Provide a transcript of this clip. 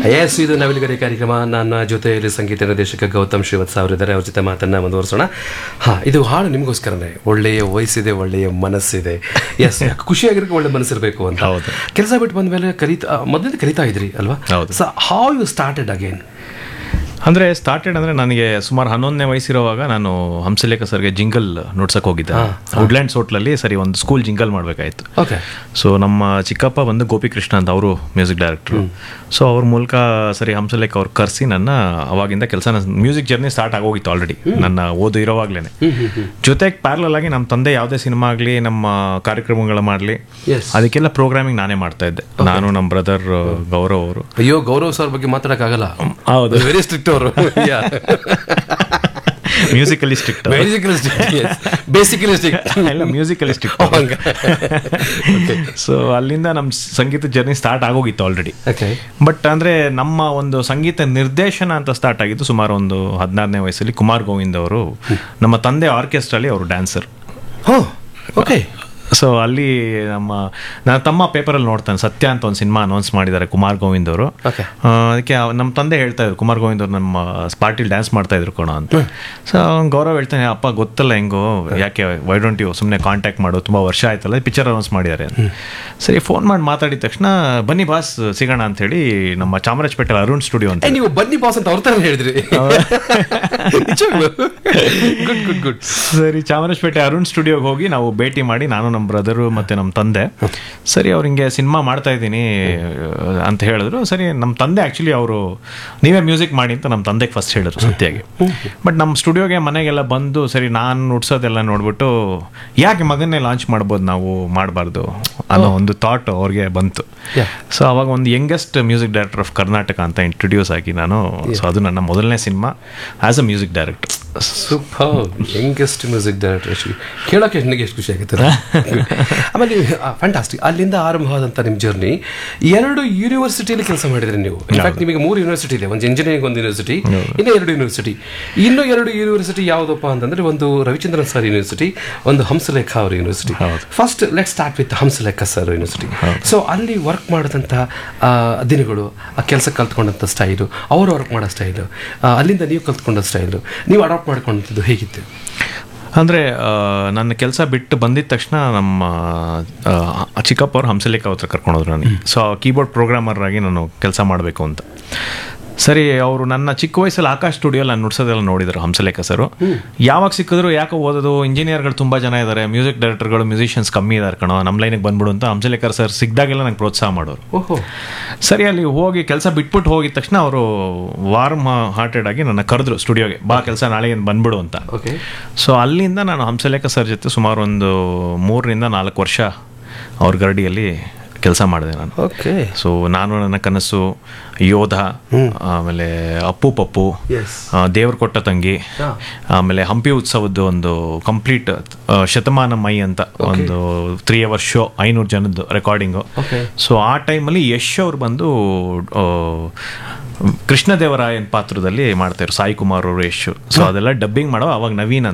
S ಇದು ನವಿಲುಗರಿ ಕಾರ್ಯಕ್ರಮ ನನ್ನ ಜೊತೆಯಲ್ಲಿ ಸಂಗೀತ ನಿರ್ದೇಶಕ ಗೌತಮ್ ಶ್ರೀವತ್ಸ ಅವರಿದ್ದಾರೆ ಅವ್ರ ಜೊತೆ ಮಾತನ್ನ ಮುಂದುವರಿಸೋಣ ಹಾ ಇದು ಹಾಡು ನಿಮಗೋಸ್ಕರನೇ ಒಳ್ಳೆಯ ವಯಸ್ಸಿದೆ ಒಳ್ಳೆಯ ಮನಸ್ಸಿದೆ ಎಸ್ ಖುಷಿಯಾಗಿರೋಕೆ ಒಳ್ಳೆ ಮನಸ್ಸಿರಬೇಕು ಅಂತ ಹೌದು. ಕೆಲಸ ಬಿಟ್ಟು ಬಂದ ಮೇಲೆ ಕಲಿತಾ ಮೊದಲಿಂದ ಕಲಿತಾ ಇದ್ರಿ ಅಲ್ವಾ ಹೌದು. So how you started again ಅಂದರೆ ಸ್ಟಾರ್ಟೆಡ್ ಅಂದರೆ ನನಗೆ ಸುಮಾರು ಹನ್ನೊಂದನೇ ವಯಸ್ಸಿರುವಾಗ ನಾನು ಹಂಸಲೇಖ ಸರ್ಗೆ ಜಿಂಗಲ್ ನೋಡ್ಸಕ್ಕೆ ಹೋಗಿದ್ದೆ ವುಡ್ಲ್ಯಾಂಡ್ಸ್ ಹೋಟ್ಲಲ್ಲಿ ಸರಿ ಒಂದು ಸ್ಕೂಲ್ ಜಿಂಗಲ್ ಮಾಡಬೇಕಾಯ್ತು ಓಕೆ ಸೊ ನಮ್ಮ ಚಿಕ್ಕಪ್ಪ ಬಂದು ಗೋಪಿಕೃಷ್ಣ ಅಂತ ಅವರು ಮ್ಯೂಸಿಕ್ ಡೈರೆಕ್ಟ್ರು ಸೊ ಅವ್ರ ಮೂಲಕ ಸರಿ ಹಂಸಲೇಖ ಅವ್ರು ಕರೆಸಿ ನನ್ನ ಅವಾಗಿಂದ ಕೆಲಸ ಮ್ಯೂಸಿಕ್ ಜರ್ನಿ ಸ್ಟಾರ್ಟ್ ಆಗೋಗಿತ್ತು ಆಲ್ರೆಡಿ ನನ್ನ ಓದು ಇರೋವಾಗ್ಲೇ ಜೊತೆಗೆ ಪ್ಯಾರಲಲ್ ಆಗಿ ನಮ್ಮ ತಂದೆ ಯಾವುದೇ ಸಿನಿಮಾ ಆಗಲಿ ನಮ್ಮ ಕಾರ್ಯಕ್ರಮಗಳ ಮಾಡಲಿ ಎಸ್ ಅದಕ್ಕೆಲ್ಲ ಪ್ರೋಗ್ರಾಮಿಂಗ್ ನಾನೇ ಮಾಡ್ತಾ ಇದ್ದೆ ನಾನು ನಮ್ಮ ಬ್ರದರ್ ಗೌರವ್ ಅವರು ಅಯ್ಯೋ ಗೌರವ್ ಸರ್ ಬಗ್ಗೆ ಮಾತಾಡಕ್ಕಾಗಲ್ಲ ಹೌದು ವೆರಿ ಸ್ಟ್ರಿಕ್ಟ್ ಅವರು musically strict basically strict basically strict ಎಲ್ಲ ಮ್ಯೂಸಿಕಲಿ ಸ್ಟ್ರಿಕ್ಟ್ ಸೊ ಅಲ್ಲಿಂದ ನಮ್ಮ ಸಂಗೀತ ಜರ್ನಿ ಸ್ಟಾರ್ಟ್ ಆಗೋಗಿತ್ತು ಆಲ್ರೆಡಿ ಓಕೆ ಬಟ್ ಅಂದ್ರೆ ನಮ್ಮ ಒಂದು ಸಂಗೀತ ನಿರ್ದೇಶನ ಅಂತ ಸ್ಟಾರ್ಟ್ ಆಗಿದ್ದು ಸುಮಾರು ಒಂದು ಹದಿನಾರನೇ ವಯಸ್ಸಲ್ಲಿ ಕುಮಾರ್ ಗೋವಿಂದ್ ಅವರು ನಮ್ಮ ತಂದೆ ಆರ್ಕೆಸ್ಟ್ರಲ್ಲಿ ಅವರು ಡ್ಯಾನ್ಸರ್ ಹೋ ಓಕೆ ಸೊ ಅಲ್ಲಿ ನಮ್ಮ ನನ್ನ ತಮ್ಮ ಪೇಪರಲ್ಲಿ ನೋಡ್ತಾನೆ ಸತ್ಯ ಅಂತ ಒಂದು ಸಿನಿಮಾ ಅನೌನ್ಸ್ ಮಾಡಿದ್ದಾರೆ ಕುಮಾರ್ ಗೋವಿಂದ್ ಅವರು ಓಕೆ ಆ, ಅದಕ್ಕೆ ಅವ್- ನಮ್ಮ ತಂದೆ ಹೇಳ್ತಾ ಇದ್ರು ಕುಮಾರ್ ಗೋವಿಂದ್ ಅವ್ರು ನಮ್ಮ ಪಾರ್ಟಿಲಿ ಡ್ಯಾನ್ಸ್ ಮಾಡ್ತಾ ಇದ್ರು ಕಣೋ ಅಂತ ಸೊ ಗೌರವ್ ಹೇಳ್ತಾನೆ ಅಪ್ಪ ಗೊತ್ತಲ್ಲ ಹೆಂಗೋ ಯಾಕೆ ವೈ ಡೋಂಟ್ ಯು ಸುಮ್ಮನೆ ಕಾಂಟ್ಯಾಕ್ಟ್ ಮಾಡು ತುಂಬ ವರ್ಷ ಆಯ್ತಲ್ಲ ಪಿಕ್ಚರ್ ಅನೌನ್ಸ್ ಮಾಡಿದ್ದಾರೆ ಅಂತ ಸರಿ ಫೋನ್ ಮಾಡಿ ಮಾತಾಡಿದ ತಕ್ಷಣ ಬನ್ನಿ ಬಾಸ್ ಸಿಗೋಣ ಅಂತ ಹೇಳಿ ನಮ್ಮ ಚಾಮರಾಜಪೇಟೆ ಅರುಣ್ ಸ್ಟುಡಿಯೋ ಅಂತ ಏ ನೀವು ಬನ್ನಿ ಬಾಸ್ ಅಂತ ಅವ್ರ ತರ ಹೇಳಿದ್ರಿ ಗುಡ್ ಗುಡ್ ಗುಡ್ ಸರಿ ಚಾಮರಾಜಪೇಟೆ ಅರುಣ್ ಸ್ಟುಡಿಯೋಗೆ ಹೋಗಿ ನಾವು ಭೇಟಿ ಮಾಡಿ ನಾನು ನಮ್ಮ ಬ್ರದರು ಮತ್ತೆ ನಮ್ಮ ತಂದೆ ಸರಿ ಅವ್ರು ಹಿಂಗೆ ಸಿನಿಮಾ ಮಾಡ್ತಾ ಇದ್ದೀನಿ ಅಂತ ಹೇಳಿದ್ರು ಸರಿ ನಮ್ಮ ತಂದೆ ಆ್ಯಕ್ಚುಲಿ ಅವರು ನೀವೇ ಮ್ಯೂಸಿಕ್ ಮಾಡಿ ಅಂತ ನಮ್ಮ ತಂದೆಗೆ ಫಸ್ಟ್ ಹೇಳಿದ್ರು ಸತ್ಯಾಗಿ ಬಟ್ ನಮ್ಮ ಸ್ಟುಡಿಯೋಗೆ ಮನೆಗೆಲ್ಲ ಬಂದು ಸರಿ ನಾನು ನುಡ್ಸೋದೆಲ್ಲ ನೋಡ್ಬಿಟ್ಟು ಯಾಕೆ ಮಗನ್ನೇ ಲಾಂಚ್ ಮಾಡ್ಬೋದು ನಾವು ಮಾಡಬಾರ್ದು ಅನ್ನೋ ಒಂದು ಥಾಟ್ ಅವ್ರಿಗೆ ಬಂತು Yeah. ಸೊ ಅವಾಗ ಒಂದು youngest music director of Karnataka ಅಂತ ಇಂಟ್ರೊಡ್ಯೂಸ್ ಆಗಿ ನಾನು ಸೊ ಅದು ನನ್ನ ಮೊದಲನೇ cinema as a music director super youngest music director actually ಕೇಳೋಕೆ ನನಗೆ ಎಷ್ಟು ಖುಷಿ ಆಗುತ್ತೆ ಆಮೇಲೆ ಫ್ಯಾಂಟಾಸ್ಟಿಕ್ ಅಲ್ಲಿಂದ ಆರಂಭವಾದಂಥ ನಿಮ್ಮ ಜರ್ನಿ ಎರಡು ಯೂನಿವರ್ಸಿಟಿಯಲ್ಲಿ ಕೆಲಸ ಮಾಡಿದ್ರಿ ನೀವು ಇನ್ಫ್ಯಾಕ್ಟ್ ನಿಮಗೆ ಮೂರು ಯೂನಿವರ್ಸಿಟಿ ಇದೆ ಒಂದು ಇಂಜಿನಿಯರಿಂಗ್ ಒಂದು ಯೂನಿವರ್ಸಿಟಿ ಇನ್ನು ಎರಡು ಯೂನಿವರ್ಸಿಟಿ ಇನ್ನು ಎರಡು ಯೂನಿವರ್ಸಿಟಿ ಯಾವುದಪ್ಪ ಅಂತಂದ್ರೆ ಒಂದು ರವಿಚಂದ್ರನ್ ಸರ್ ಯೂನಿವರ್ಸಿಟಿ ಒಂದು ಹಂಸಲೇಖ ಅವರ university first let start with Hamsalekha sir university so ಅಲ್ಲಿ ವರ್ಕ್ ಮಾಡಿದಂಥ ಆ, ದಿನಗಳು ಆ ಕೆಲಸ ಕಲ್ತ್ಕೊಂಡಂಥ ಸ್ಟೈಲು ಅವರು ವರ್ಕ್ ಮಾಡೋ ಸ್ಟೈಲು ಅಲ್ಲಿಂದ ನೀವು ಕಲ್ತ್ಕೊಂಡ ಸ್ಟೈಲು ನೀವು ಅಡಾಪ್ಟ್ ಮಾಡ್ಕೊಂಡದ್ದು ಹೇಗಿತ್ತು ಅಂದರೆ ನನ್ನ ಕೆಲಸ ಬಿಟ್ಟು ಬಂದಿದ ತಕ್ಷಣ ನಮ್ಮ ಆ, ಚಿಕ್ಕಪ್ಪ ಅವ್ರು ಹಂಸಲೇಖ ಹತ್ರ ಕರ್ಕೊಂಡೋದ್ರು ನನಗೆ ಸೊ ಕೀಬೋರ್ಡ್ ಪ್ರೋಗ್ರಾಮರ್ ಆಗಿ ನಾನು ಕೆಲಸ ಮಾಡಬೇಕು ಅಂತ ಸರಿ ಅವರು ನನ್ನ ಚಿಕ್ಕ ವಯಸ್ಸಲ್ಲಿ ಆಕಾಶ್ ಸ್ಟುಡಿಯೋಲ್ಲಿ ನಾನು ನುಡ್ಸೋದೆಲ್ಲ ನೋಡಿದ್ರು ಹಂಸಲೇಖ ಸರ್ ಯಾವಾಗ ಸಿಕ್ಕಿದ್ರು ಯಾಕೆ ಓದೋದು ಇಂಜಿನಿಯರ್ಗಳು ತುಂಬ ಜನ ಇದ್ದಾರೆ ಮ್ಯೂಸಿಕ್ ಡೈರೆಕ್ಟರ್ಗಳು ಮ್ಯೂಸಿಷಿಯನ್ಸ್ ಕಮ್ಮಿ ಇದ್ದಾರೆ ಕಣೋ ನಮ್ಮ ಲೈನಿಗೆ ಬಂದ್ಬಿಡು ಅಂತ ಹಂಸಲೇಖರ್ ಸರ್ ಸಿಕ್ಕಿದಾಗೆಲ್ಲ ನಂಗೆ ಪ್ರೋತ್ಸಾಹ ಮಾಡೋರು ಓಹೋ ಸರಿ ಅಲ್ಲಿ ಹೋಗಿ ಕೆಲಸ ಬಿಟ್ಬಿಟ್ಟು ಹೋಗಿದ ತಕ್ಷಣ ಅವರು ವಾರ್ಮ್ ಹಾರ್ಟೆಡ್ ಆಗಿ ನನ್ನ ಕರೆದ್ರು ಸ್ಟುಡಿಯೋಗೆ ಬಾ ಕೆಲಸ ನಾಳೆ ಬಂದ್ಬಿಡು ಅಂತ ಓಕೆ ಸೊ ಅಲ್ಲಿಂದ ನಾನು ಹಂಸಲೇಖ ಸರ್ ಜೊತೆ ಸುಮಾರು ಒಂದು ಮೂರರಿಂದ ನಾಲ್ಕು ವರ್ಷ ಅವ್ರ ಗರಡಿಯಲ್ಲಿ ಕೆಲಸ ಮಾಡಿದೆ ನಾನು ಓಕೆ ಸೊ ನಾನು ನನ್ನ ಕನಸು ಯೋಧ ಆಮೇಲೆ ಅಪ್ಪು ಪಪ್ಪು ಎಸ್ ಆ, ದೇವ್ರ ಕೊಟ್ಟ ತಂಗಿ ಹಾ. ಆಮೇಲೆ ಹಂಪಿ ಉತ್ಸವದ್ದು ಒಂದು ಕಂಪ್ಲೀಟ್ ಶತಮಾನ ಮೈ ಅಂತ ಒಂದು ತ್ರೀ ಅವರ್ಸ್ ಶೋ ಐನೂರು ಜನದ್ದು ರೆಕಾರ್ಡಿಂಗು ಓಕೆ ಸೊ ಆ ಟೈಮಲ್ಲಿ ಯಶ್ ಅವ್ರು ಬಂದು ಆ, ಕೃಷ್ಣದೇವರಾಯನ್ ಪಾತ್ರದಲ್ಲಿ ಮಾಡ್ತಾರೆ ಸಾಯಿ ಕುಮಾರ್ ಅವರು ಯಶ್ ಸೊ ಅದೆಲ್ಲ ಡಬ್ಬಿಂಗ್ ಮಾಡೋ ಅವಾಗ ನವೀನ್ ಅಂತ